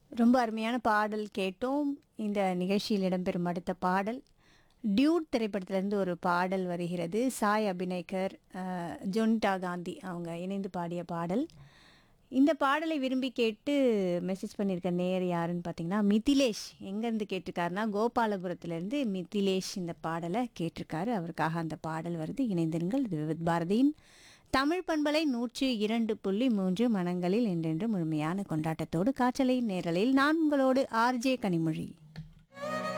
ரொம்ப அருமையான பாடல் கேட்டோம் இந்த நிகழ்ச்சியில் இடம்பெறும் அடுத்த பாடல் டியூட் திரைப்படத்திலிருந்து ஒரு பாடல் வருகிறது சாய் அபிநயக்கர் அஹ், ஜொனிட்டா காந்தி அவங்க இணைந்து பாடிய பாடல் இந்த பாடலை விரும்பி கேட்டு மெசேஜ் பண்ணியிருக்க நேர் யாருன்னு பார்த்தீங்கன்னா மிதிலேஷ் எங்கேருந்து கேட்டிருக்காருன்னா கோபாலபுரத்துலேருந்து மிதிலேஷ் இந்த பாடலை கேட்டிருக்காரு அவருக்காக அந்த பாடல் வருது இணைந்திருங்கள் இது விவித் பாரதியின் தமிழ் பண்பலை நூற்றி இரண்டு புள்ளி மூன்று மனங்களில் என்றென்று முழுமையான கொண்டாட்டத்தோடு காற்றலை நேரலையில் நான் உங்களோடு ஆர்ஜே கனிமொழி